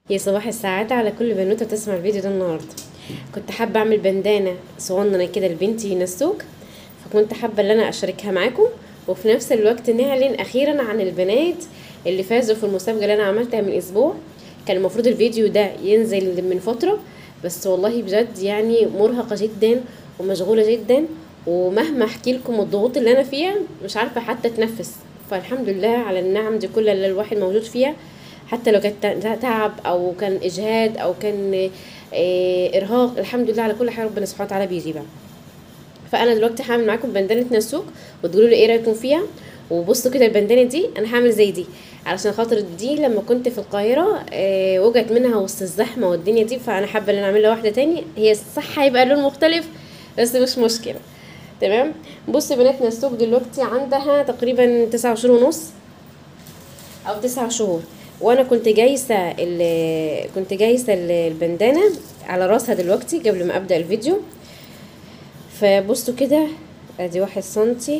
يا صباح السعادة على كل بنوتة تسمع الفيديو ده النهاردة كنت حابة اعمل بندانة صغننة كده لبنتي نسوك فكنت حابة ان انا اشاركها معاكم وفي نفس الوقت نعلن اخيرا عن البنات اللي فازوا في المسابقة اللي انا عملتها من اسبوع كان المفروض الفيديو ده ينزل من فترة بس والله بجد يعني مرهقة جدا ومشغولة جدا ومهما احكي لكم الضغوط اللي انا فيها مش عارفة حتى اتنفس فالحمد لله على النعم دي كلها اللي الواحد موجود فيها حتى لو كانت تعب او كان اجهاد او كان آه، ارهاق الحمد لله على كل حاجه ربنا سبحانه وتعالى بيجيبها فانا دلوقتي هعمل معاكم بندانه نسوك وتقولوا لي ايه رايكم فيها وبصوا كده البندانه دي انا هعمل زي دي علشان خاطر دي لما كنت في القاهره آه، وجعت منها وسط الزحمه والدنيا دي فانا حابه ان انا اعملها واحده تاني هي صح هيبقى لون مختلف بس مش مشكله تمام بصوا بنات نسوك دلوقتي عندها تقريبا تسعة شهور ونص او تسعة شهور وانا كنت جايسه ال- كنت جايسه ال- البندانه على راسها دلوقتي قبل ما ابدا الفيديو فبصوا كده ادي واحد سنتي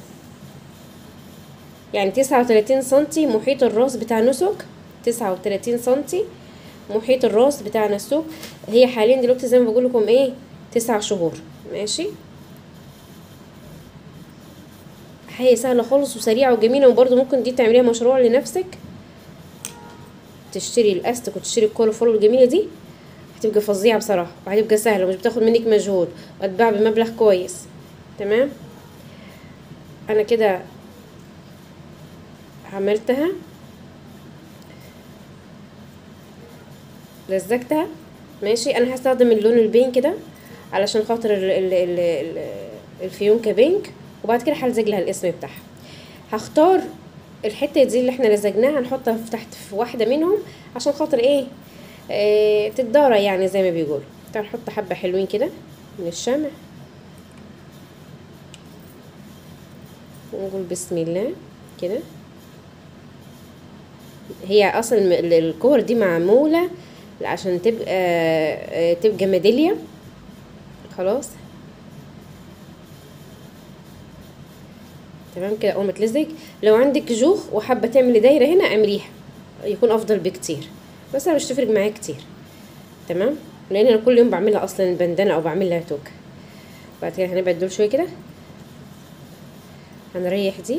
يعني تسعة وتلاتين سنتي محيط الراس بتاع نسك تسعة وتلاتين سنتي محيط الراس بتاع نسوك هي حاليا دلوقتي زي ما بقول لكم ايه تسع شهور ماشي هي سهله خالص وسريعه وجميله وبرده ممكن دي تعمليها مشروع لنفسك تشتري الاستك وتشتري الكول فول الجميله دي هتبقى فظيعه بصراحه وهتبقى سهله ومش بتاخد منك مجهود وهتباع بمبلغ كويس تمام انا كده عملتها لزقتها ماشي انا هستخدم اللون البين كده علشان خاطر ال ال ال ال الفيونكه بينك وبعد كده هلزق لها الاسم بتاعها هختار الحته دي اللي احنا لزقناها هنحطها في تحت في واحده منهم عشان خاطر ايه اه تتدارى يعني زي ما بيقولوا تعال نحط حبه حلوين كده من الشمع ونقول بسم الله كده هي اصلا ال- الكور دي معموله عشان تبقى اه تبقى ميداليه خلاص تمام كده اول ما تلزق لو عندك جوخ وحابه تعملي دايره هنا اعمليها يكون افضل بكتير بس انا مش تفرق معايا كتير تمام لان انا كل يوم بعملها اصلا البندانه او بعملها توك بعد كده هنبعد دول شويه كده هنريح دي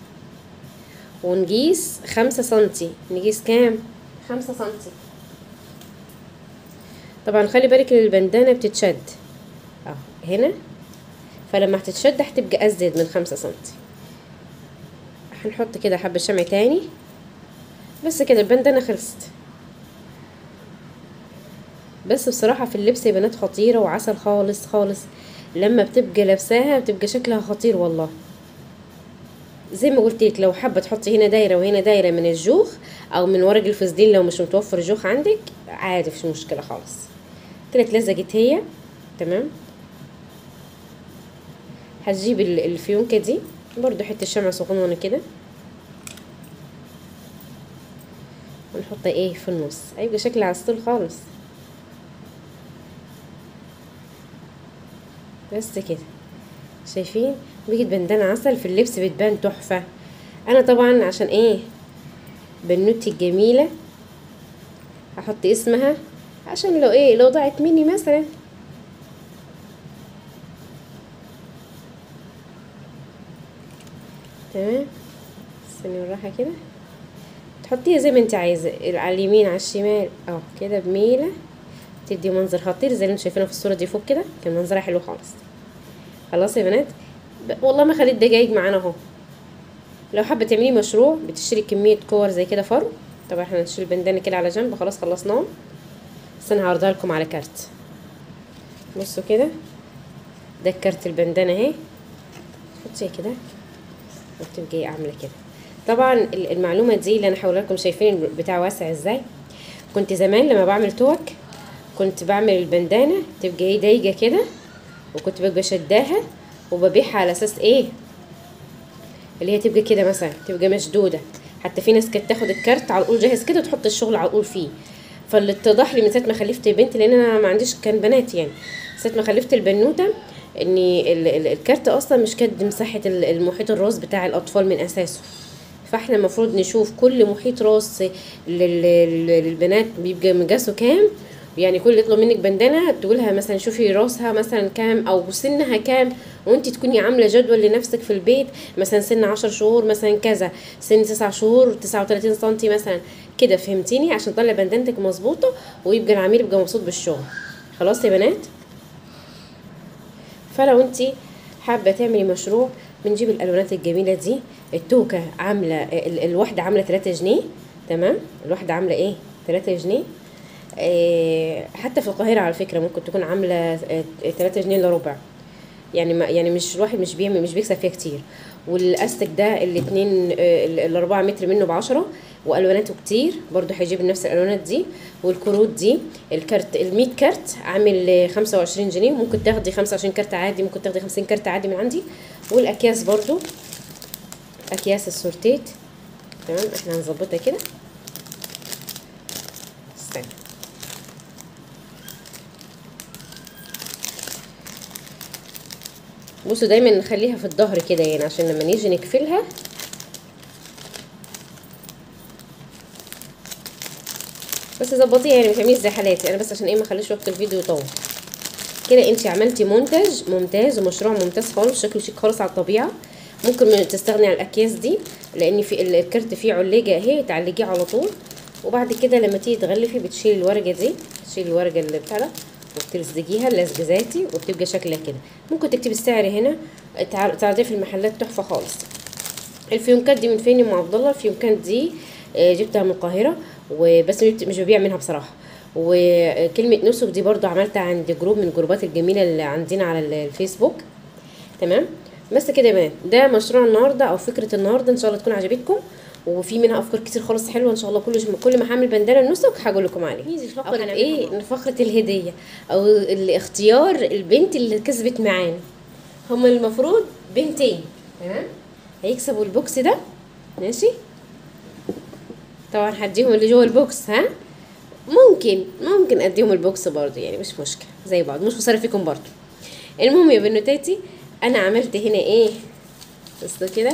ونقيس خمسة سنتي نقيس كام خمسة سنتي طبعا خلي بالك ان البندانه بتتشد اهو هنا فلما هتتشد هتبقى ازيد من خمسة سنتي هنحط كده حبة شمع تاني بس كده البندانة خلصت بس بصراحة في اللبس يا بنات خطيرة وعسل خالص خالص لما بتبقى لابساها بتبقى شكلها خطير والله زي ما قلت لك لو حابة تحطي هنا دايرة وهنا دايرة من الجوخ او من ورق الفسدين لو مش متوفر جوخ عندك عادي مفيش مشكلة خالص كده اتلزقت هي تمام هتجيب ال- الفيونكة دي برضو حتة شمع صغنونة كده ونحطها ايه في النص هيبقى شكلها عسول خالص بس كده شايفين بقت بندانة عسل في اللبس بتبان تحفة انا طبعا عشان ايه بنوتي الجميلة هحط اسمها عشان لو ايه لو ضاعت مني مثلا تمام استني بالراحة كده تحطيها زي ما انت عايزة على اليمين على الشمال اه كده بميلة تدي منظر خطير زي اللي انتوا شايفينه في الصورة دي فوق كده كان منظرها حلو خالص خلاص يا بنات ب- والله ما خليت دقايق معانا اهو لو حابة تعملي مشروع بتشتري كمية كور زي كده فرو طبعا احنا هنشيل البندانة كده على جنب خلاص خلصناهم بس انا هعرضها لكم على كارت بصوا كده ده كارت البندانة اهي تحطيها كده وتبقي عامله كده طبعا ال- المعلومه دي اللي انا هقولها لكم شايفين بتاع واسع ازاي كنت زمان لما بعمل توك كنت بعمل البندانه تبقى ايه ضيقه كده وكنت ببقى شداها وببيعها على اساس ايه اللي هي تبقى كده مثلا تبقى مشدوده حتى في ناس كانت تاخد الكارت على طول جاهز كده وتحط الشغل على طول فيه فاللي اتضح لي من ساعه ما خلفت بنت لان انا ما عنديش كان بنات يعني ساعه ما خلفت البنوته ان ال- ال- الكارت اصلا مش قد مساحه ال- المحيط الراس بتاع الاطفال من اساسه فاحنا المفروض نشوف كل محيط راس لل- لل- للبنات بيبقى مقاسه كام يعني كل اللي يطلب منك بندانه تقولها مثلا شوفي راسها مثلا كام او سنها كام وانت تكوني عامله جدول لنفسك في البيت مثلا سن 10 شهور مثلا كذا سن 9 شهور 39 سم مثلا كده فهمتيني عشان تطلع بندانتك مظبوطه ويبقى العميل يبقى مبسوط بالشغل خلاص يا بنات فلو انت حابه تعملي مشروع بنجيب الالوانات الجميله دي التوكه عامله ال- الواحده عامله 3 جنيه تمام الواحده عامله ايه 3 جنيه إيه حتى في القاهره على فكره ممكن تكون عامله 3 جنيه الا ربع يعني ما يعني مش الواحد مش بيعمل مش بيكسب فيها كتير والاستك ده الاتنين آه، ال- الاربعة متر منه بعشرة والواناته كتير برضو هيجيب نفس الالوانات دي والكروت دي الكارت المية كارت عامل خمسة وعشرين جنيه ممكن تاخدي خمسة وعشرين كارت عادي ممكن تاخدي خمسين كارت عادي من عندي والاكياس برضو اكياس السورتيت تمام احنا هنظبطها كده استنى بصوا دايما نخليها في الظهر كده يعني عشان لما نيجي نقفلها بس ظبطيها يعني ما تعمليش زي حالاتي انا بس عشان ايه ما اخليش وقت الفيديو يطول كده انت عملتي منتج ممتاز ومشروع ممتاز خالص شكله شيك خالص على الطبيعه ممكن من- تستغني عن الاكياس دي لان في ال- الكارت فيه علقه اهي تعلقيه على طول وبعد كده لما تيجي تغلفي بتشيلي الورقه دي تشيلي الورقه اللي بتاع ده وبتلزقيها لزق ذاتي وبتبقى شكلها كده ممكن تكتبي السعر هنا تع- تعرضيها في المحلات تحفه خالص الفيونكات دي من فين يا ام عبد الله الفيونكات دي آه، جبتها من القاهره وبس مش مش ببيع منها بصراحه وكلمه نسك دي برضو عملتها عند جروب من الجروبات الجميله اللي عندنا على ال- الفيسبوك تمام بس كده يا بنات ده مشروع النهارده او فكره النهارده ان شاء الله تكون عجبتكم وفي منها افكار كتير خالص حلوه ان شاء الله كل كل ما هعمل بندانه النسك هقول لكم عليه نيجي الفقرة أو اللي ايه نعملها فقره الهديه او الاختيار البنت اللي كسبت معانا هما المفروض بنتين تمام هيكسبوا البوكس ده ماشي طبعا هديهم اللي جوه البوكس ها ممكن ممكن اديهم البوكس برضه يعني مش مشكله زي بعض مش مصاري فيكم برضه المهم يا بنوتاتي انا عملت هنا ايه بصوا كده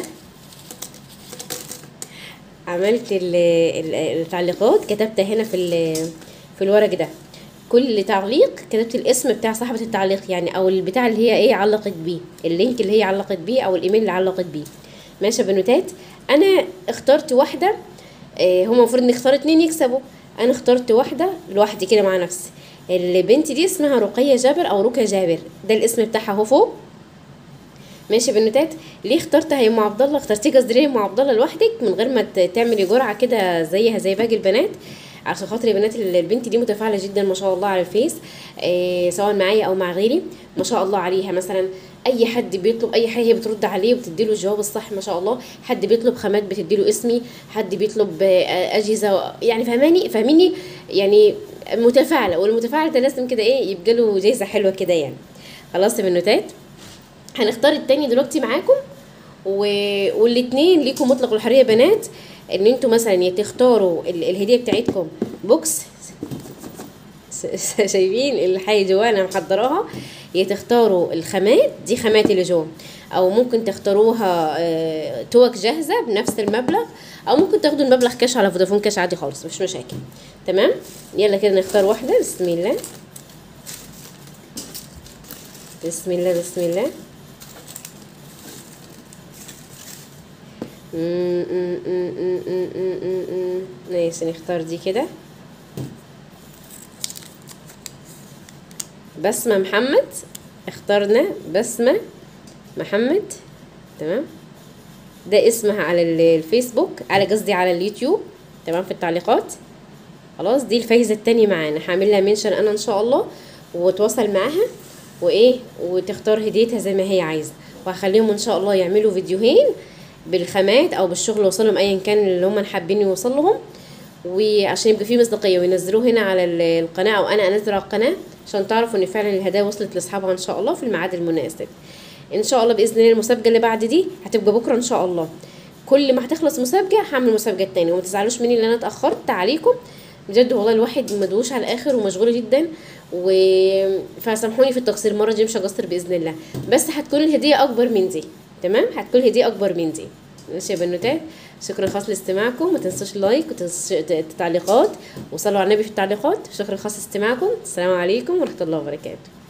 عملت ال- ال- التعليقات كتبتها هنا في ال- في الورق ده كل تعليق كتبت الاسم بتاع صاحبة التعليق يعني او البتاع اللي هي ايه علقت بيه اللينك اللي هي علقت بيه او الايميل اللي علقت بيه ماشي يا بنوتات انا اخترت واحدة آه، هما المفروض نختار اتنين يكسبوا انا اخترت واحدة لوحدي كده مع نفسي البنت دي اسمها رقية جابر او رقية جابر ده الاسم بتاعها اهو فوق ماشي يا بنوتات ليه اخترتها يا ام عبد الله اخترتيه قصدي ليه يا ام عبد الله لوحدك من غير ما ت- تعملي جرعه كده زيها زي باقي البنات عشان خاطر يا بنات ال- البنت دي متفاعله جدا ما شاء الله على الفيس إيه سواء معايا او مع غيري ما شاء الله عليها مثلا اي حد بيطلب اي حاجه هي بترد عليه وبتدي له الجواب الصح ما شاء الله حد بيطلب خامات بتدي له اسمي حد بيطلب آه، اجهزه يعني فهماني فاهميني يعني متفاعله والمتفاعله ده لازم كده ايه يبقى له جايزه حلوه كده يعني خلاص يا بنوتات هنختار التاني دلوقتي معاكم و... والاتنين ليكم مطلق الحريه يا بنات ان انتوا مثلا يا تختاروا ال... الهديه بتاعتكم بوكس س- س- شايفين الحاجه جواه انا محضراها يا تختاروا الخامات دي خامات اللي جوه او ممكن تختاروها آه، توك جاهزه بنفس المبلغ او ممكن تاخدوا المبلغ كاش على فودافون كاش عادي خالص مش مشاكل تمام يلا كده نختار واحده بسم الله بسم الله بسم الله مم، مم، مم، مم، مم، مم، مم، مم. ماشي نختار دي كده بسمة محمد اخترنا بسمة محمد تمام ده اسمها على ال- الفيسبوك على قصدي على اليوتيوب تمام في التعليقات خلاص دي الفايزة التانية معانا هعمل لها منشن انا ان شاء الله واتواصل معاها وايه وتختار هديتها زي ما هي عايزة وهخليهم ان شاء الله يعملوا فيديوهين بالخامات او بالشغل اللي وصلهم ايا كان اللي هم حابين يوصل لهم وعشان يبقى فيه مصداقيه وينزلوه هنا على ال- القناه او انا انزل على القناه عشان تعرفوا ان فعلا الهدايا وصلت لاصحابها ان شاء الله في الميعاد المناسب ان شاء الله باذن الله المسابقه اللي بعد دي هتبقى بكره ان شاء الله كل ما هتخلص مسابقه هعمل مسابقه تانية وما تزعلوش مني ان انا اتاخرت عليكم بجد والله الواحد مدوش على الاخر ومشغول جدا و فسامحوني في التقصير المره دي مش هقصر باذن الله بس هتكون الهديه اكبر من دي تمام هتكون الهديه اكبر من دي ماشي يا بنوتات شكرا خاص لاستماعكم ما تنسوش لايك وتنسوش التعليقات وصلوا على النبي في التعليقات شكرا خاص لاستماعكم السلام عليكم ورحمه الله وبركاته